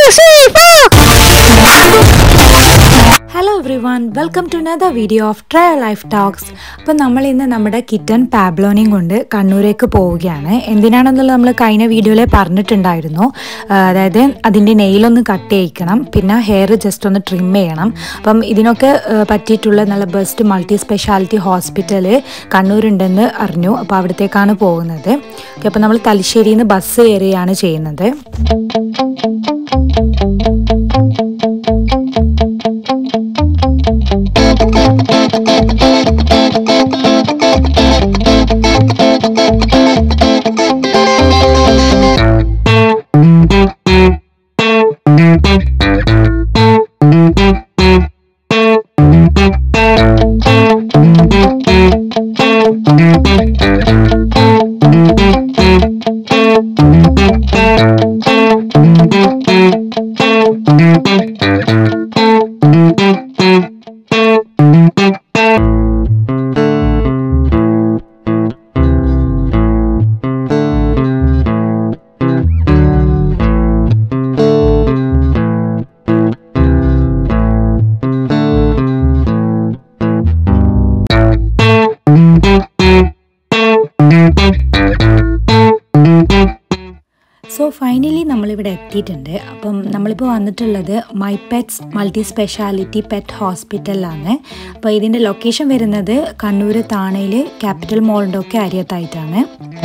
hello everyone welcome to another video of ട്രയ life talks അപ്പം നമ്മൾ ഇന്ന് നമ്മുടെ കിറ്റൻ പാബ്ലോനെയും കൊണ്ട് കണ്ണൂരേക്ക് പോവുകയാണ് എന്തിനാണെന്നുള്ളത് നമ്മൾ കഴിഞ്ഞ വീഡിയോയിൽ പറഞ്ഞിട്ടുണ്ടായിരുന്നു ആ, അതായത് അതിൻ്റെ നെയിലൊന്ന് കട്ട് ചെയ്യിക്കണം പിന്നെ ഹെയർ ജസ്റ്റ് ഒന്ന് ട്രിം ചെയ്യണം അപ്പം ഇതിനൊക്കെ ആ, പറ്റിയിട്ടുള്ള നല്ല ബെസ്റ്റ് മൾട്ടി സ്പെഷ്യാലിറ്റി ഹോസ്പിറ്റൽ കണ്ണൂരുണ്ടെന്ന് അറിഞ്ഞു അപ്പോൾ അവിടത്തേക്കാണ് പോകുന്നത് ഓക്കെ അപ്പോൾ നമ്മൾ തലശ്ശേരിയിൽ നിന്ന് ബസ് കയറുകയാണ് ചെയ്യുന്നത് സോ ഫൈനലി നമ്മളിവിടെ എത്തിയിട്ടുണ്ട് അപ്പം നമ്മളിപ്പോൾ വന്നിട്ടുള്ളത് my pets multi speciality pet ഹോസ്പിറ്റലിലാണ് അപ്പോൾ ഇതിൻ്റെ ലൊക്കേഷൻ വരുന്നത് കണ്ണൂർ താണയിൽ ക്യാപിറ്റൽ മോളിൻ്റെ ഒക്കെ അരിയത്തായിട്ടാണ്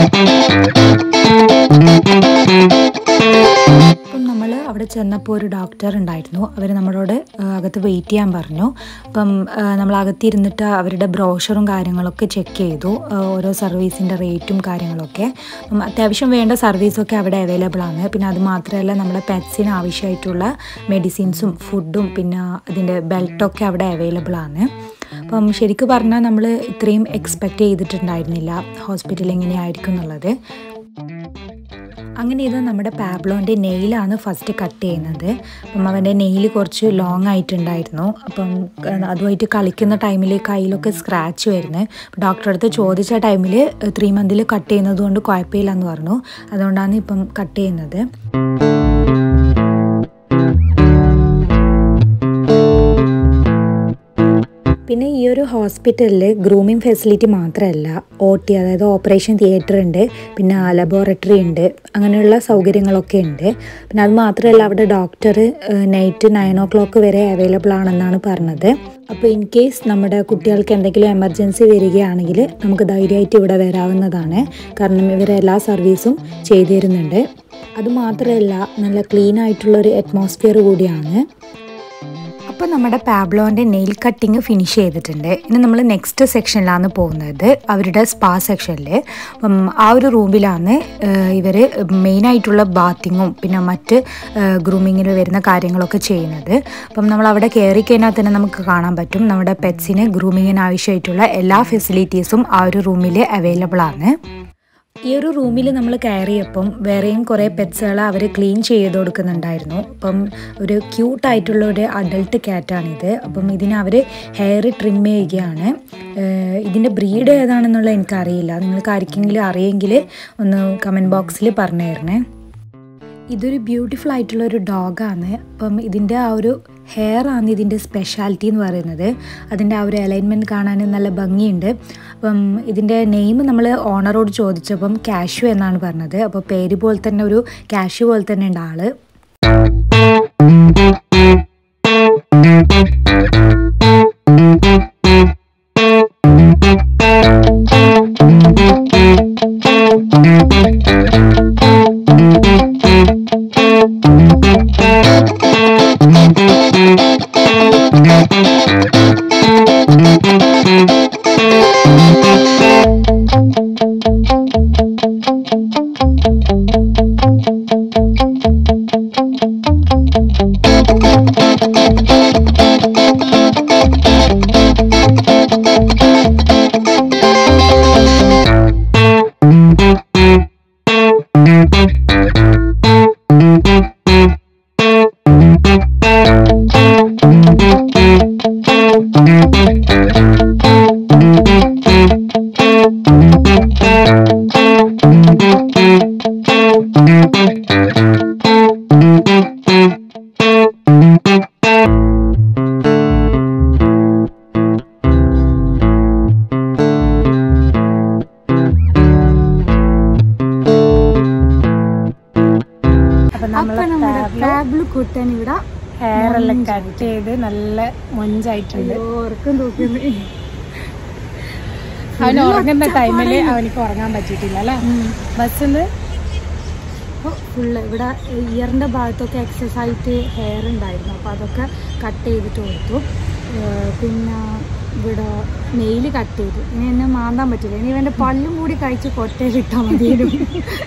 അപ്പം നമ്മൾ അവിടെ ചെന്നപ്പോൾ ഒരു ഡോക്ടർ ഉണ്ടായിരുന്നു അവർ നമ്മളോട് ആ, അകത്ത് വെയിറ്റ് ചെയ്യാൻ പറഞ്ഞു അപ്പം ആ, നമ്മൾ അകത്തിരുന്നിട്ട് അവരുടെ ബ്രോഷറും കാര്യങ്ങളൊക്കെ ചെക്ക് ചെയ്തു ആ, ഓരോ സർവീസിൻ്റെ റേറ്റും കാര്യങ്ങളൊക്കെ അപ്പം അത്യാവശ്യം വേണ്ട സർവീസൊക്കെ അവിടെ അവൈലബിൾ ആണ് പിന്നെ അത് മാത്രമല്ല നമ്മുടെ പെറ്റ്സിന് ആവശ്യമായിട്ടുള്ള മെഡിസിൻസും ഫുഡും പിന്നെ അതിൻ്റെ ബെൽറ്റൊക്കെ അവിടെ അവൈലബിൾ ആണ് അപ്പം ശരിക്കും പറഞ്ഞാൽ നമ്മൾ ഇത്രയും എക്സ്പെക്റ്റ് ചെയ്തിട്ടുണ്ടായിരുന്നില്ല ഹോസ്പിറ്റൽ എങ്ങനെയായിരിക്കും എന്നുള്ളത് അങ്ങനെ ഇത് നമ്മുടെ പാബ്ലോൻ്റെ നെയിലാണ് ഫസ്റ്റ് കട്ട് ചെയ്യുന്നത് അപ്പം അവൻ്റെ നെയിൽ കുറച്ച് ലോങ് ആയിട്ടുണ്ടായിരുന്നു അപ്പം ഏഹ്, അതുമായിട്ട് കളിക്കുന്ന ടൈമിൽ കയ്യിലൊക്കെ സ്ക്രാച്ച് വരുന്നത് ഡോക്ടറെ അടുത്ത് ചോദിച്ച ടൈമിൽ ത്രീ മന്തിൽ കട്ട് ചെയ്യുന്നത് കൊണ്ട് കുഴപ്പമില്ല എന്ന് പറഞ്ഞു അതുകൊണ്ടാണ് ഇപ്പം കട്ട് ചെയ്യുന്നത് പിന്നെ ഈ ഒരു ഹോസ്പിറ്റലിൽ ഗ്രൂമിങ് ഫെസിലിറ്റി മാത്രമല്ല ഒ ടി അതായത് ഓപ്പറേഷൻ തിയേറ്റർ ഉണ്ട് പിന്നെ ലബോറട്ടറി ഉണ്ട് അങ്ങനെയുള്ള സൗകര്യങ്ങളൊക്കെ ഉണ്ട് പിന്നെ അത് മാത്രമല്ല അവിടെ doctor night nine o'clock വരെ അവൈലബിൾ ആണെന്നാണ് പറഞ്ഞത് അപ്പോൾ ഇൻ കേസ് നമ്മുടെ കുട്ടികൾക്ക് എന്തെങ്കിലും എമർജൻസി വരികയാണെങ്കിൽ നമുക്ക് ധൈര്യമായിട്ട് ഇവിടെ വരാവുന്നതാണ് കാരണം ഇവർ എല്ലാ സർവീസും ചെയ്തു തരുന്നുണ്ട് അതുമാത്രമല്ല നല്ല ക്ലീൻ ആയിട്ടുള്ള ഒരു അറ്റ്മോസ്ഫിയർ കൂടിയാണ് അപ്പോൾ നമ്മുടെ പാബ്ലോൻ്റെ നെയിൽ കട്ടിങ് ഫിനിഷ് ചെയ്തിട്ടുണ്ട് ഇനി നമ്മൾ നെക്സ്റ്റ് സെക്ഷനിലാണ് പോകുന്നത് അവരുടെ സ്പാ സെക്ഷനിൽ അപ്പം ആ ഒരു റൂമിലാണ് ഇവർ മെയിനായിട്ടുള്ള ബാത്തിങ്ങും പിന്നെ മറ്റ് ഗ്രൂമിങ്ങിൽ വരുന്ന കാര്യങ്ങളൊക്കെ ചെയ്യുന്നത് അപ്പം നമ്മൾ അവിടെ കയറി കഴിഞ്ഞാൽ തന്നെ നമുക്ക് കാണാൻ പറ്റും നമ്മുടെ പെറ്റ്സിന് ഗ്രൂമിങ്ങിന് ആവശ്യമായിട്ടുള്ള എല്ലാ ഫെസിലിറ്റീസും ആ ഒരു റൂമിൽ അവൈലബിൾ ആണ് ഈ ഒരു റൂമിൽ നമ്മൾ കയറിയപ്പം വേറെയും കുറേ പെറ്റ്സുകൾ അവർ ക്ലീൻ ചെയ്ത് കൊടുക്കുന്നുണ്ടായിരുന്നു അപ്പം ഒരു ക്യൂട്ടായിട്ടുള്ള ഒരു അഡൾട്ട് ക്യാറ്റാണിത് അപ്പം ഇതിന് അവർ ഹെയർ ട്രിം ചെയ്യുകയാണ് ഏഹ് ഇതിൻ്റെ ബ്രീഡ് ഏതാണെന്നുള്ള എനിക്കറിയില്ല നിങ്ങൾക്ക് ആർക്കെങ്കിലും അറിയെങ്കിൽ ഒന്ന് കമൻറ്റ് ബോക്സിൽ പറഞ്ഞു തരണേ ഇതൊരു ബ്യൂട്ടിഫുൾ ആയിട്ടുള്ള ഒരു ഡോഗാണ് അപ്പം ഇതിൻ്റെ ആ ഒരു ഹെയർ ആണ് ഇതിൻ്റെ സ്പെഷ്യാലിറ്റി എന്ന് പറയുന്നത് അതിൻ്റെ ആ ഒരു അലൈൻമെൻറ്റ് കാണാൻ നല്ല ഭംഗിയുണ്ട് അപ്പം ഇതിൻ്റെ നെയിം നമ്മൾ ഓണറോട് ചോദിച്ചപ്പം കാഷ്യു എന്നാണ് പറഞ്ഞത് അപ്പോൾ പേര് പോലെ തന്നെ ഒരു കാഷ്യു പോലെ തന്നെ ഉണ്ട് ആള് ഇപ്പൊ നമ്മുടെ ഫാബിൾ കുട്ടൻ ഇവിടെ ഹെയർ എല്ലാം കട്ട് ചെയ്ത് നല്ല മൊഞ്ചായിട്ടുണ്ട് ഓർക്കും തൂക്കുന്നു അവൻ ഉറങ്ങുന്ന ടൈമില് അവനിക്ക് ഉറങ്ങാൻ പറ്റിയിട്ടില്ല അല്ലേ ബസ്സിന്ന് അപ്പോൾ ഫുള്ള് ഇവിടെ ഇയറിൻ്റെ ഭാഗത്തൊക്കെ എക്സസ് ആയിട്ട് ഹെയർ ഉണ്ടായിരുന്നു അപ്പോൾ അതൊക്കെ കട്ട് ചെയ്തിട്ട് കൊടുത്തു ഏർ പിന്നെ ഇവിടെ നെയിൽ കട്ട് ചെയ്തു ഇനി എന്നെ മാന്താൻ പറ്റില്ല ഇനി ഇവൻ്റെ പല്ലും കൂടി കഴിച്ച് കൊട്ടയിലിട്ടാൽ മതിയായിരുന്നു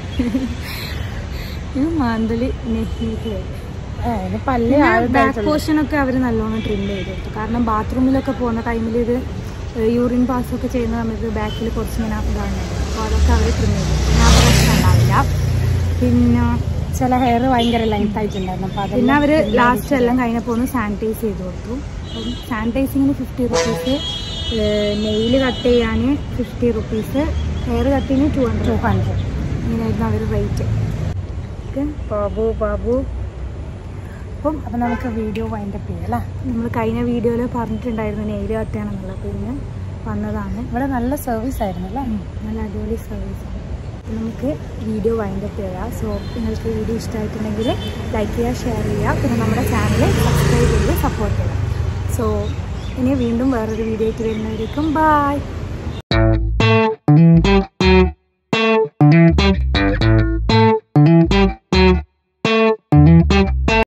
ഇത് മാന്തല് നെയ്ക്ക് അതിന് പല്ല് ബാക്ക് പോർഷനൊക്കെ അവർ നല്ലോണം ട്രിം ചെയ്ത് കൊടുത്തു കാരണം ബാത്റൂമിലൊക്കെ പോകുന്ന ടൈമിൽ ഇത് യൂറിൻ പാസ് ഒക്കെ ചെയ്യുന്ന സമയത്ത് ബാക്കിൽ കുറച്ച് ഇങ്ങനെ ഇതാണ് അപ്പോൾ അതൊക്കെ അവർ ട്രിം ചെയ്തു പിന്നെ ആ പ്രശ്നം ഉണ്ടാവില്ല പിന്നെ ചില ഹെയർ ഭയങ്കര ലെങ്ത് ആയിട്ടുണ്ടായിരുന്നു അപ്പൊ അത് പിന്നെ അവർ ലാസ്റ്റ് എല്ലാം കഴിഞ്ഞപ്പോൾ ഒന്ന് സാനിറ്റൈസ് ചെയ്ത് കൊടുത്തു അപ്പം സാനിറ്റൈസിങ്ങിന് ഫിഫ്റ്റി റുപ്പീസ് നെയിൽ കട്ട് ചെയ്യാൻ fifty rupees hair cutting two two hundred hundred ഇങ്ങനെയായിരുന്നു അവർ റേറ്റ് ഓക്കെ ബാബു ബാബു അപ്പം അപ്പൊ നമുക്ക് വീഡിയോ വൈൻഡപ്പ് ചെയ്യാം അല്ലേ നമ്മൾ കഴിഞ്ഞ വീഡിയോയിൽ പറഞ്ഞിട്ടുണ്ടായിരുന്നു നെയിൽ കട്ട് ചെയ്യണമെന്നുള്ളത് അപ്പോൾ ഇന്ന് വന്നതാണ് ഇവിടെ നല്ല സർവീസ് ആയിരുന്നു അല്ലേ ഉം, നല്ല അടിപൊളി സർവീസ് അപ്പോൾ നമുക്ക് വീഡിയോ വൈൻഡപ്പ് ചെയ്യാം സോ നിങ്ങൾക്ക് വീഡിയോ ഇഷ്ടമായിട്ടുണ്ടെങ്കിൽ ലൈക്ക് ചെയ്യുക ഷെയർ ചെയ്യുക പിന്നെ നമ്മുടെ ചാനൽ സബ്സ്ക്രൈബ് ചെയ്ത് സപ്പോർട്ട് ചെയ്യുക സോ ഇനി വീണ്ടും വേറൊരു വീഡിയോ ആയിട്ട് വരുന്നവരേക്കും ബായ്